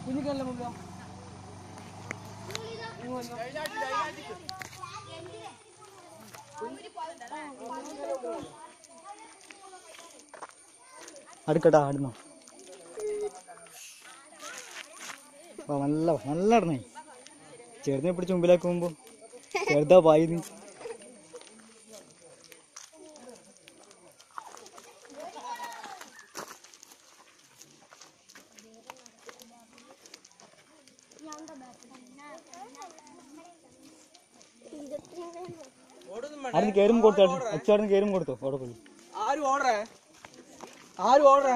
കുഞ്ഞിക്കല്ല മുമ്പ് അടുക്കട്ടാ അടുന്നോ ആ നല്ല നല്ല ഇടണേ ചെറുതിനെ പിടിച്ച് മുമ്പിലേക്ക് പോകുമ്പോ ചെറുതാ പായിന്ന് അവിടെ കയറും കൊടുത്തു അച്ചാടിന് കയറും കൊടുത്തു അവിടെ പോയി ആരും ഓടറേ ആരും ഓടറേ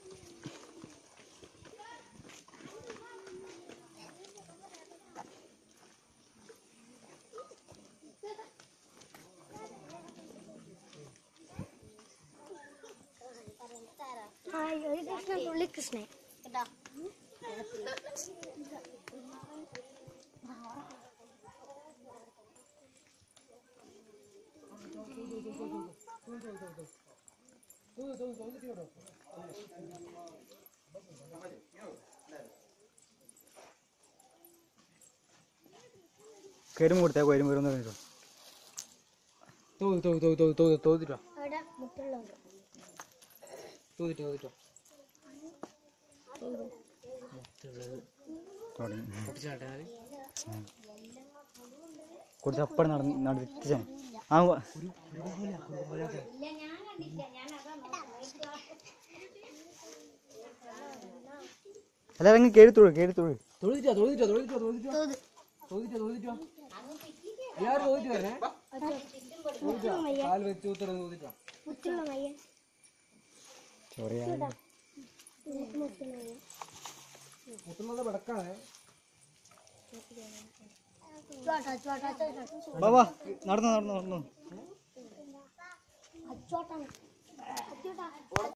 ഒരു കൃഷ്ണൻ തുള്ളി കൃഷ്ണൻ കേട്ടോ കയറും കൊടുത്തേ കയറും വരും പറഞ്ഞിട്ടോ തോതി തോതി തോതി തോതി തോതി തോതിട്ടോ അവിടെ മുട്ടുള്ളവർ തോതിട്ടോ തോതിട്ടോ തുടങ്ങി പൊട്ടിച്ചാട്ടെ കൊടുത്ത് അപ്പടെ നടന്ന് നടത്തിച്ചാ ആ വ- എല്ലാവരും അങ്ങ് കേറിത്തോളൂ കേറിത്തോളൂ തൊഴുതിട്ടോ തൊഴുതിട്ടോ തൊഴുതിട്ടോ തൊഴുതിട്ടോ തൊഴുതിട്ടോ തൊഴുതിട്ടോ എല്ലാവരും തൊഴുതിട്ട് വരണേ തൊഴുതിട്ടോ കാൽ വെച്ച് ഉത്തരം തൊഴുതിട്ടോ മുട്ടുള്ള മയ്യൻ ചൊറിയാ മുട്ടുള്ള മയ്യൻ മുട്ടുന്നത് വിടക്കാണേ ചോട്ടാ ചോട്ടാ ചോട്ടാ വാ വാ നടന്നു നടന്നു നടന്നു അച്ചോട്ടാണ് അച്ചോട്ടാ